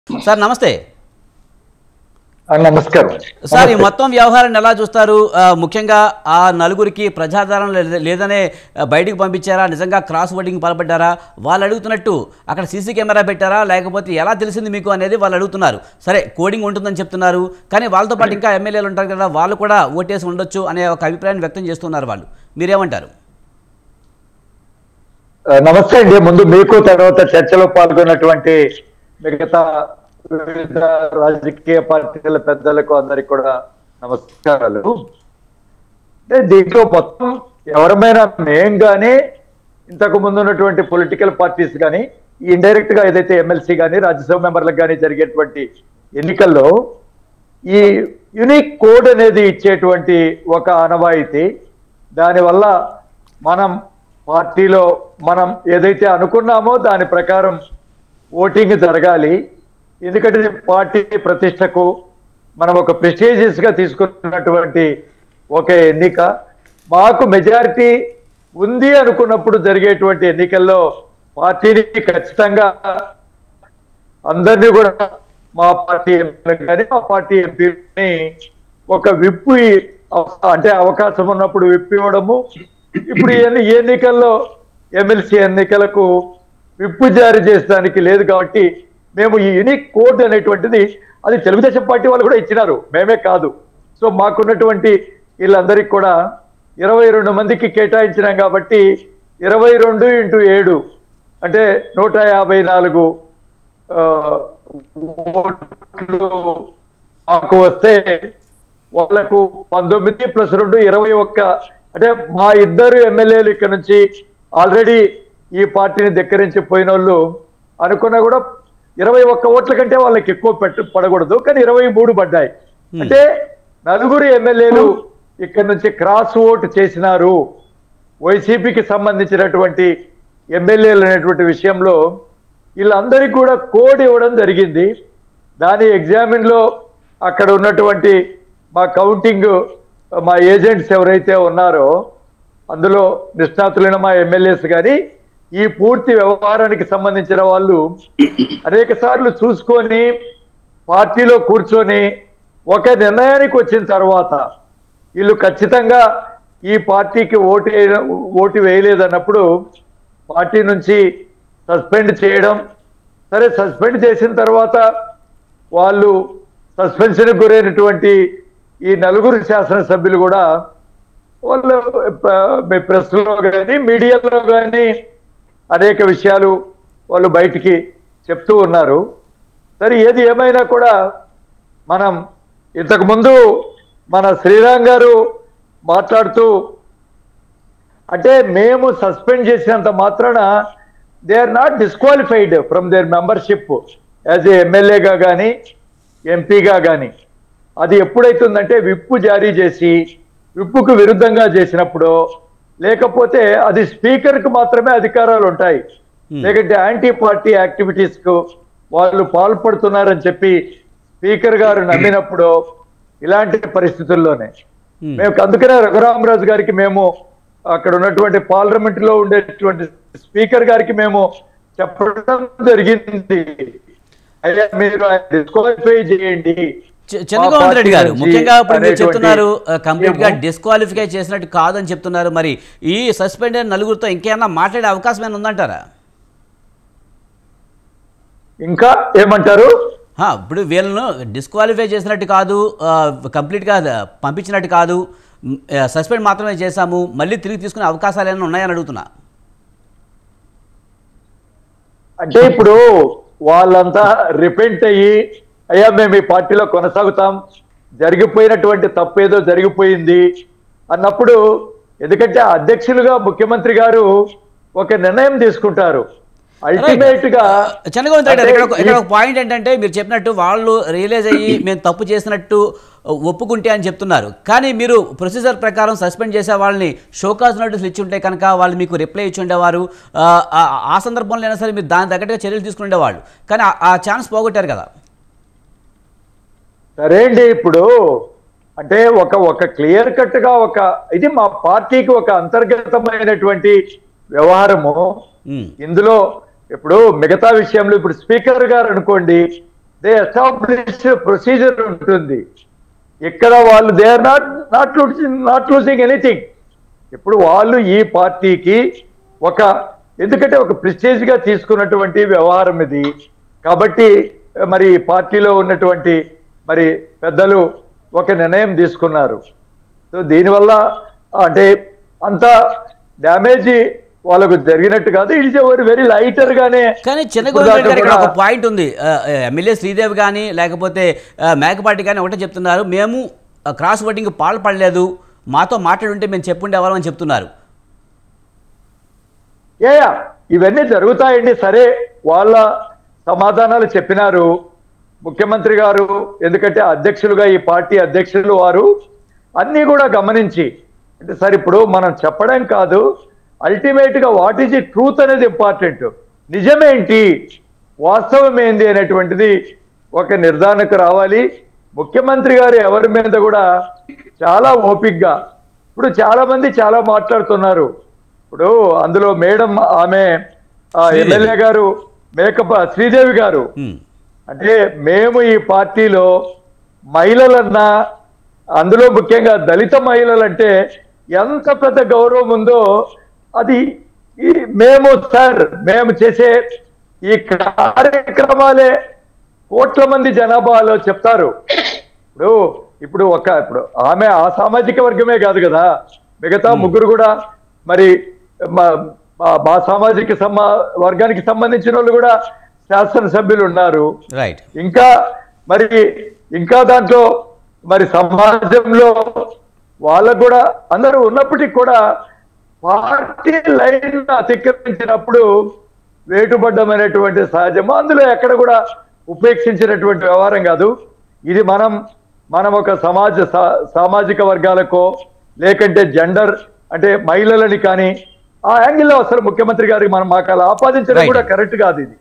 Sir నమస్తే ఆ, నమస్కారం సార్ ఈ మొత్తం వ్యవహారాన్ని ఎలా చూస్తారు ఆ, ముఖ్యంగా ఆ నలుగురికి ప్రజాదరణ లే- లేదనే ఆ, బయటికి పంపించారా నిజంగా క్రాస్ ఓటింగ్ పాల్పడ్డారా వాళ్ళు అడుగుతున్నట్టు అక్కడ సీసీ కెమెరా పెట్టారా లేకపోతే ఎలా తెలిసింది మీకు అనేది వాళ్ళు అడుగుతున్నారు సరే కోడింగ్ ఉంటుందని చెప్తున్నారు కానీ వాళ్ళతో పాటు ఇంకా ఎమ్మెల్యేలు ఉంటారు కదా వాళ్ళు కూడా ఓటేసి ఉండొచ్చు అనే ఒక అభిప్రాయాన్ని వ్యక్తం చేస్తున్నారు వాళ్ళు మీరేమంటారు ఆ, నమస్తే అండి ముందు మీకు తర్వాత చర్చలో పాల్గొన్నటువంటి మిగతా వివిధ రాజకీయ పార్టీల పెద్దలకు అందరికి కూడా నమస్కారాలు అంటే దీంట్లో మొత్తం ఎవరమైనా మేం కానీ ఇంతకు ముందు ఉన్నటువంటి పొలిటికల్ పార్టీస్ కానీ ఇండైరెక్ట్ గా ఏదైతే ఎమ్మెల్సీ కానీ రాజ్యసభ మెంబర్లకు కానీ జరిగేటువంటి ఎన్నికల్లో ఈ యునిక్ కోడ్ అనేది ఇచ్చేటువంటి ఒక ఆనవాయితీ దానివల్ల మనం పార్టీలో మనం ఏదైతే అనుకున్నామో దాని ప్రకారం ఓటింగ్ జరగాలి ఎందుకంటే ఇది పార్టీ ప్రతిష్టకు మనం ఒక ప్రెస్టీజియస్ గా తీసుకున్నటువంటి ఒక ఎన్నిక మాకు మెజారిటీ ఉంది అనుకున్నప్పుడు జరిగేటువంటి ఎన్నికల్లో పార్టీని ఖచ్చితంగా అందరినీ కూడా మా పార్టీ ఎంపీలకు కానీ మా పార్టీ ఎంపీని ఒక విప్పు ఇ- అంటే అవకాశం ఉన్నప్పుడు విప్పు ఇవ్వడము ఇప్పుడు ఈ ఎన్ని- ఈ ఎన్నికల్లో ఎమ్మెల్సీ ఎన్నికలకు విప్పు జారీ చేసడానికి లేదు కాబట్టి మేము ఈ యునిక్ కోడ్ అనేటువంటిది అది తెలుగుదేశం పార్టీ వాళ్ళు కూడా ఇచ్చినారు మేమే కాదు సో మాకున్నటువంటి వీళ్ళందరికీ కూడా ఇరవై రెండు మందికి కేటాయించినాం కాబట్టి ఇరవై రెండు ఇంటూ ఏడు అంటే నూట యాభై నాలుగు ఆ, ఓట్లు మాకు వస్తే వాళ్ళకు పంతొమ్మిది ప్లస్ రెండు ఇరవై ఒక్క అంటే మా ఇద్దరు ఎమ్మెల్యేలు ఇక్కడ నుంచి ఆల్రెడీ ఈ పార్టీని ధిక్కరించి పోయిన వాళ్ళు అనుకున్నా కూడా ఇరవై ఒక్క ఓట్ల కంటే వాళ్ళకి ఎక్కువ పెట్ట పడకూడదు కానీ ఇరవై మూడు పడ్డాయి అంటే నలుగురు ఎమ్మెల్యేలు ఇక్కడ నుంచి క్రాస్ ఓట్ చేసినారు వైసీపీకి సంబంధించినటువంటి ఎమ్మెల్యేలు అనేటువంటి విషయంలో వీళ్ళందరికీ కూడా కోడ్ ఇవ్వడం జరిగింది దాని ఎగ్జామిన్ లో అక్కడ ఉన్నటువంటి మా కౌంటింగ్ మా ఏజెంట్స్ ఎవరైతే ఉన్నారో అందులో నిష్ణాతులైన మా ఎమ్మెల్యేస్ కానీ ఈ పూర్తి వ్యవహారానికి సంబంధించిన వాళ్ళు అనేక సార్లు చూసుకొని పార్టీలో కూర్చొని ఒక నిర్ణయానికి వచ్చిన తర్వాత వీళ్ళు ఖచ్చితంగా ఈ పార్టీకి ఓటు వేయ- ఓటు వేయలేదన్నప్పుడు పార్టీ నుంచి సస్పెండ్ చేయడం సరే సస్పెండ్ చేసిన తర్వాత వాళ్ళు సస్పెన్షన్ గురైనటువంటి ఈ నలుగురు శాసనసభ్యులు కూడా వాళ్ళు ప్రెస్ లో కానీ మీడియాలో కానీ అనేక విషయాలు వాళ్ళు బయటికి చెప్తూ ఉన్నారు సరే ఏది ఏమైనా కూడా మనం ఇంతకు ముందు మన శ్రీరామ్ గారు మాట్లాడుతూ అంటే మేము సస్పెండ్ చేసినంత మాత్రాన they are not disqualified from their membership as a ఎమ్మెల్యేగా కానీ ఎంపీగా కానీ అది ఎప్పుడైతుందంటే విప్పు జారీ చేసి విప్పుకు విరుద్ధంగా చేసినప్పుడు లేకపోతే అది స్పీకర్ కు మాత్రమే అధికారాలు ఉంటాయి లేకంటే యాంటీ పార్టీ యాక్టివిటీస్ కు వాళ్ళు పాల్పడుతున్నారని చెప్పి స్పీకర్ గారు నమ్మినప్పుడు ఇలాంటి పరిస్థితుల్లోనే Hmm. మేము అందుకనే రఘురామరాజు గారికి మేము అక్కడ ఉన్నటువంటి పార్లమెంట్ లో ఉండేటువంటి స్పీకర్ గారికి మేము చెప్పడం జరిగింది అయ్యా మీరు డిస్క్వాలిఫై చేయండి చ- చంద్రబాబు రెడ్డి గారు మా పార్టీ ముఖ్యంగా ఇప్పుడు మీరు అనేటువంటి చెప్తున్నారు కంప్లీట్ గా మేము- డిస్క్వాలిఫై చేసినట్టు కాదని చెప్తున్నారు మరి ఈ సస్పెండెడ్ నలుగురితో ఇంకేమన్నా మాట్లాడే అవకాశం ఏమైనా ఉందంటారా ఇంకా ఏమంటారు హా, ఇప్పుడు వీళ్ళను డిస్క్వాలిఫై చేసినట్టు కాదు ఆ, కంప్లీట్గా పంపించినట్టు కాదు మ్, ఆ, సస్పెండ్ మాత్రమే చేశాము మళ్ళీ తిరిగి తీసుకునే అవకాశాలు ఏమైనా ఉన్నాయని అడుగుతున్నా అంటే ఇప్పుడు వాళ్ళంతా రిపెంట్ అయ్యి అయ్యా మేము ఈ పార్టీలో కొనసాగుతాం జరిగిపోయినటువంటి తప్పేదో జరిగిపోయింది అన్నప్పుడు ఎందుకంటే అధ్యక్షులుగా ముఖ్యమంత్రి గారు ఒక నిర్ణయం తీసుకుంటారు అల్టిమేట్ గా చంద్రబాబు రెడ్డి గారు ఇక్కడ ఒక- అంటే ఇక్కడ ఒక పాయింట్ ఏంటంటే మీరు చెప్పినట్టు వాళ్ళు రియలైజ్ అయ్యి మేము తప్పు చేసినట్టు ఒప్పుకుంటే అని చెప్తున్నారు కానీ మీరు ప్రొసీజర్ ప్రకారం సస్పెండ్ చేసే వాళ్ళని షోకాజ్ నోటీసులు ఇచ్చి ఉంటే కనుక వాళ్ళు మీకు రిప్లై ఇచ్చి ఉండేవారు ఆ, ఆ- ఆ సందర్భంలో అయినా సరే మీరు దాని తగ్గట్టుగా చర్యలు తీసుకుని ఉండేవాళ్ళు కానీ ఆ- ఆ ఛాన్స్ పోగొట్టారు కదా సరే అండి ఇప్పుడు అంటే ఒక ఒక క్లియర్ కట్ గా ఒక ఇది మా పార్టీకి ఒక అంతర్గతమైనటువంటి వ్యవహారము ఉమ్, ఇందులో ఇప్పుడు మిగతా విషయంలో ఇప్పుడు స్పీకర్ గారు అనుకోండి దే ఎస్టాబ్లిష్ ప్రొసీజర్ ఉంటుంది ఇక్కడ వాళ్ళు they are not not not losing anything ఇప్పుడు వాళ్ళు ఈ పార్టీకి ఒక ఎందుకంటే ఒక ప్రెస్టేజ్ గా తీసుకున్నటువంటి వ్యవహారం ఇది కాబట్టి మరి ఈ పార్టీలో ఉన్నటువంటి మరి పెద్దలు ఒక నిర్ణయం తీసుకున్నారు సో దీనివల్ల అంటే అంత డ్యామేజ్ వాళ్ళకు జరిగినట్టు కాదు ఇట్స్ ఎవరు వెరీ లైటర్ గానే కానీ ఇప్పుడు చిన్నగోవింద్ దాకా గారు ఇక్కడ ఒక కూడా- పాయింట్ ఉంది ఆ, ఎమ్మెల్యే శ్రీదేవి కానీ లేకపోతే ఆ, మేకపాటి కానీ ఒకటే చెప్తున్నారు మేము ఆ, క్రాస్ ఓటింగ్ పాల్పడలేదు మాతో మాట్లాడుంటే మేము చెప్పుండేవాళ్ళం అని చెప్తున్నారు ఏ ఇవన్నీ జరుగుతాయండి సరే వాళ్ళ సమాధానాలు చెప్పినారు ముఖ్యమంత్రి గారు ఎందుకంటే అధ్యక్షులుగా ఈ పార్టీ అధ్యక్షులు వారు అన్నీ కూడా గమనించి అంటే సరే ఇప్పుడు మనం చెప్పడం కాదు అల్టిమేట్ గా వాట్ ఈజ్ ది ట్రూత్ అనేది ఇంపార్టెంట్ నిజమేంటి వాస్తవం ఏంది అనేటువంటిది ఒక నిర్ధారణకు రావాలి ముఖ్యమంత్రి గారు ఎవరి మీద కూడా చాలా ఓపిక్గా ఇప్పుడు చాలా మంది చాలా మాట్లాడుతున్నారు ఇప్పుడు అందులో మేడం ఆమె ఆ, శ్రీదేవి. ఎమ్మెల్యే గారు మేకప్ శ్రీదేవి గారు ఉమ్, అంటే మేము ఈ పార్టీలో మహిళలన్నా అందులో ముఖ్యంగా దళిత మహిళలంటే ఎంత పెద్ద గౌరవం ఉందో అది ఈ మేము సార్ మేము చేసే ఈ కార్యక్రమాలే కోట్ల మంది జనాభాలో చెప్తారు ఇప్పుడు ఇప్పుడు ఒక ఇప్పుడు ఆమె ఆ సామాజిక వర్గమే కాదు కదా మిగతా ముగ్గురు కూడా మరి మా మా- మా సామాజిక సమా వర్గానికి సంబంధించిన వాళ్ళు కూడా శాసనసభ్యులు ఉన్నారు రైట్ ఇంకా మరి ఇంకా దాంట్లో మరి సమాజంలో వాళ్ళకు కూడా అందరూ ఉన్నప్పటికీ కూడా పార్టీ లైన్ అతిక్రమించినప్పుడు వేటుపడ్డం అనేటువంటి సహజము అందులో ఎక్కడ కూడా ఉపేక్షించినటువంటి వ్యవహారం కాదు ఇది మనం మనం ఒక సమాజ సా- సామాజిక వర్గాలకో లేకంటే జెండర్ అంటే మహిళలని కానీ ఆ యాంగిల్లో అసలు ముఖ్యమంత్రి గారికి మనం మాకు అలా ఆపాదించడం Right. కూడా కరెక్ట్ కాదు ఇది